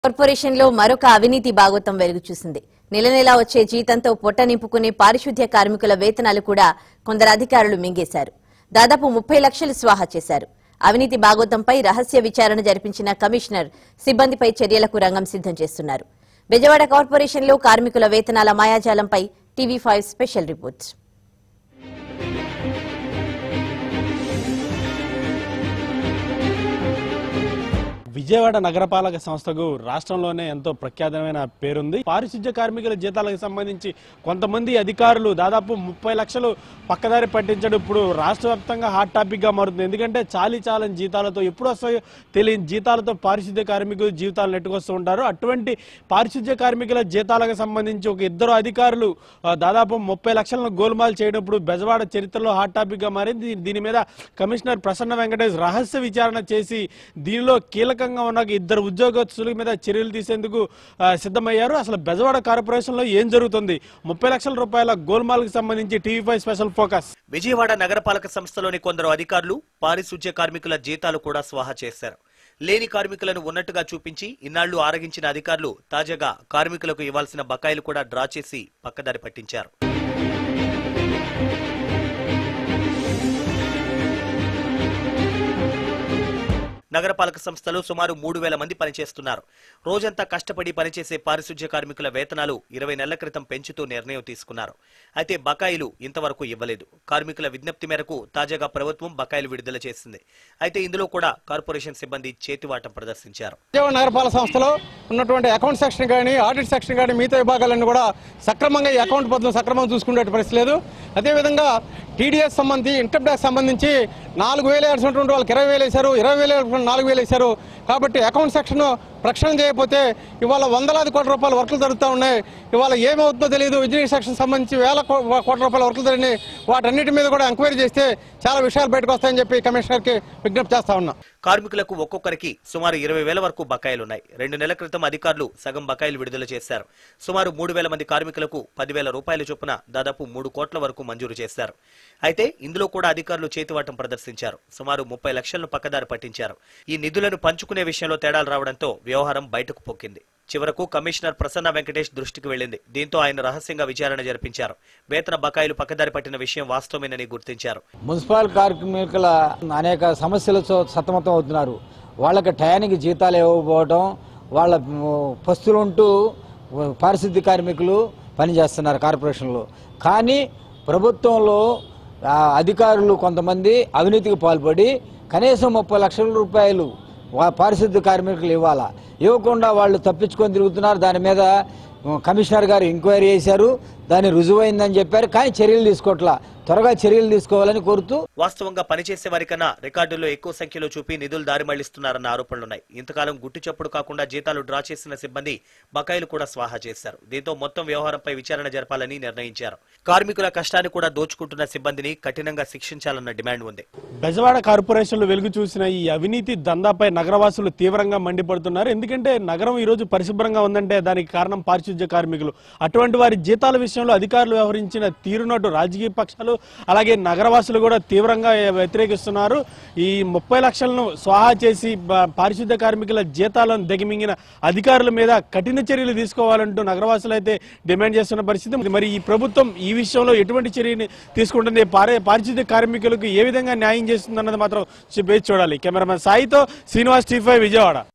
corporation లో మరొక అవినీతి భాగోతం వెలుగు చూసింది నెల నెలా వచ్చే జీతంతో పొట్ట నింపుకునే పారిశుద్ధ్య కార్మికుల వేతనాలు కూడా కొందరు అధికారులు మింగేశారు దాదాపు ముప్పై లక్షలు స్వాహా చేశారు అవినీతి భాగోతంపై రహస్య విచారణ జరిపించిన కమిషనర్ సిబ్బందిపై చర్యలకు రంగం సిద్ధం చేస్తున్నారు బెజవాడ కార్పొరేషన్లో కార్మికుల వేతనాల మాయాజాలంపై TV five special report Vijayawada నగరపాలక సంస్థకు రాష్ట్రంలోనే ఎంతో ప్రఖ్యాతమైన పేరుంది పారిశుధ్య కార్మికుల జీతాలకు సంబంధించి కొంతమంది అధికారులు దాదాపు ముప్పై లక్షలు పక్కదారి పట్టించడం ఇప్పుడు రాష్ట్ర వ్యాప్తంగా హాట్ టాపిక్ గా మారుతుంది ఎందుకంటే చాలీ చాలని జీతాలతో ఎప్పుడు వస్తాయో తెలియని జీతాలతో పారిశుధ్య కార్మికులు జీవితాలు నెట్టుకొస్తూ ఉంటారు అటువంటి పారిశుధ్య కార్మికుల జీతాలకు సంబంధించి ఒక ఇద్దరు అధికారులు ఆ, దాదాపు ముప్పై లక్షలను గోల్మాల్ చేయడప్పుడు బెజవాడ చరిత్రలో హాట్ టాపిక్ గా మారింది దీ- దీని మీద కమిషనర్ ప్రసన్న వెంకటేష్ రహస్య విచారణ చేసి దీనిలో కీలకంగా ఉన్న ఇద్దరు ఉద్యోగస్తుల మీద చర్యలు తీసేందుకు ఆ, సిద్ధమయ్యారు అసలు బెజవాడ కార్పొరేషన్ లో ఏం జరుగుతుంది ముప్పై లక్షల రూపాయల గోల్మాల్ కి సంబంధించి TV five special focus Vijayawada నగరపాలక సంస్థలోని కొందరు అధికారులు పారిశుధ్య కార్మికుల జీతాలు కూడా స్వాహా చేశారు లేని కార్మికులను ఉన్నట్టుగా చూపించి ఇన్నాళ్లు ఆరగించిన అధికారులు తాజాగా కార్మికులకు ఇవ్వాల్సిన బకాయిలు కూడా డ్రా చేసి పక్కదారి పట్టించారు నగరపాలక సంస్థలో సుమారు మూడు వేల మంది పనిచేస్తున్నారు రోజంతా కష్టపడి పనిచేసే పారిశుధ్య కార్మికుల వేతనాలు ఇరవై నెలల క్రితం పెంచుతూ నిర్ణయం తీసుకున్నారు అయితే బకాయిలు ఇంతవరకు ఇవ్వలేదు కార్మికుల విజ్ఞప్తి మేరకు తాజాగా ప్రభుత్వం బకాయిలు విడుదల చేసింది అయితే ఇందులో కూడా కార్పొరేషన్ సిబ్బంది చేతివాటం ప్రదర్శించారు విజయవాడ నగరపాలక సంస్థలో ఉన్నటువంటి అకౌంట్ సెక్షన్ కానీ ఆడిట్ సెక్షన్ కానీ మిగతా విభాగాలన్నీ కూడా సక్రమంగా ఈ అకౌంట్ పద్ధతులు సక్రమంగా చూసుకునే పరిస్థితి లేదు అదేవిధంగా టీడీఎస్ సంబంధించి ఇన్కమ్ ట్యాక్స్ సంబంధించి నాలుగు వేలు వేసినటువంటి వాళ్ళకి ఇరవై వేలు వేశారు ఇరవై వేలు వేసినటువంటి నాలుగు వేలు వేశారు కాబట్టి అకౌంట్ సెక్షన్ ప్రక్షాళన చేయకపోతే ఇవాళ వందలాది కోట్ల రూపాయల వర్కులు జరుగుతూ ఉన్నాయి ఇవాళ ఏమవుతుందో తెలియదు ఇంజనీరింగ్ సెక్షన్ సంబంధించి వేల కో- కోట్ల రూపాయల వర్కులు జరిగినాయి వాటన్నిటి మీద కూడా ఎంక్వైరీ చేస్తే చాలా విషయాలు బయటకు వస్తాయని చెప్పి కమిషనర్కి విజ్ఞప్తి చేస్తా ఉన్నా కార్మికులకు ఒక్కొక్కరికి సుమారు ఇరవై వేల వరకు బకాయిలున్నాయి రెండు నెలల క్రితం అధికారులు సగం బకాయిలు విడుదల చేశారు సుమారు మూడు వేల మంది కార్మికులకు పదివేల రూపాయల చొప్పున దాదాపు మూడు కోట్ల వరకు మంజూరు చేశారు అయితే ఇందులో కూడా అధికారులు చేతివాటం ప్రదర్శించారు సుమారు ముప్పై లక్షలను పక్కదారి పట్టించారు ఈ నిధులను పంచుకునే విషయంలో తేడాలు రావడంతో వ్యవహారం బయటకు పొక్కింది చివరకు కమిషనర్ ప్రసన్న వెంకటేష్ దృష్టికి వెళ్లింది దీంతో ఆయన రహస్యంగా విచారణ జరిపించారు వేతన బకాయిలు పక్కదారి పట్టిన విషయం వాస్తవమేనని గుర్తించారు మున్సిపల్ కార్మికుల అనేక సమస్యలతో సతమతం అవుతున్నారు వాళ్ళకి టయానికి జీతాలు ఇవ్వకపోవడం వాళ్ళ మ్, పస్తులుంటూ పారిశుద్ధ్య కార్మికులు పనిచేస్తున్నారు కార్పొరేషన్లో కానీ ప్రభుత్వంలో ఆ, అధికారులు కొంతమంది అవినీతికి పాల్పడి కనీసం ముప్పై లక్షల రూపాయలు వా- పారిశుద్ధ్య కార్మికులు ఇవ్వాలా ఇవ్వకుండా వాళ్ళు తప్పించుకొని తిరుగుతున్నారు దాని మీద ఉ, కమిషనర్ గారు ఎంక్వైరీ చేశారు దాన్ని రుజువైందని చెప్పారు కానీ చర్యలు తీసుకోవట్లా త్వరగా చర్యలు తీసుకోవాలని కోరుతూ వాస్తవంగా పనిచేసే వారికన్నా రికార్డుల్లో ఎక్కువ సంఖ్యలో చూపి నిధులు దారి మళ్లిస్తున్నారన్న ఆరోపణలున్నాయి ఇంతకాలం గుట్టు చప్పుడు కాకుండా జీతాలు డ్రా చేసిన సిబ్బంది బకాయిలు కూడా స్వాహా చేశారు దీంతో మొత్తం వ్యవహారంపై విచారణ జరపాలని నిర్ణయించారు కార్మికుల కష్టాన్ని కూడా దోచుకుంటున్న సిబ్బందిని కఠినంగా శిక్షించాలన్న డిమాండ్ ఉంది బెజవాడ కార్పొరేషన్లో వెలుగు చూసిన ఈ అవినీతి దందాపై నగరవాసులు తీవ్రంగా మండిపడుతున్నారు ఎందుకంటే నగరం ఈ రోజు పరిశుభ్రంగా ఉందంటే దానికి కారణం పారిశుధ్య కార్మికులు అటువంటి వారి జీతాల విషయంలో అధికారులు వ్యవహరించిన తీరునట్టు రాజకీయ పక్షాలు అలాగే నగరవాసులు కూడా తీవ్రంగా వ్యతిరేకిస్తున్నారు ఈ ముప్పై లక్షలను స్వాహా చేసి బ- పారిశుధ్య కార్మికుల జీతాలను దిగమింగిన అధికారుల మీద కఠిన చర్యలు తీసుకోవాలంటూ నగరవాసులు అయితే డిమాండ్ చేస్తున్న పరిస్థితి మరి ఈ ప్రభుత్వం ఈ విషయంలో ఎటువంటి చర్యని తీసుకుంటుంది పారే పారిశుద్ధ్య కార్మికులకు ఏ విధంగా న్యాయం చేస్తుంది అన్నది మాత్రం వేచి చూడాలి కెమెరామెన్ సాయితో శ్రీనివాస్ టీఫై విజయవాడ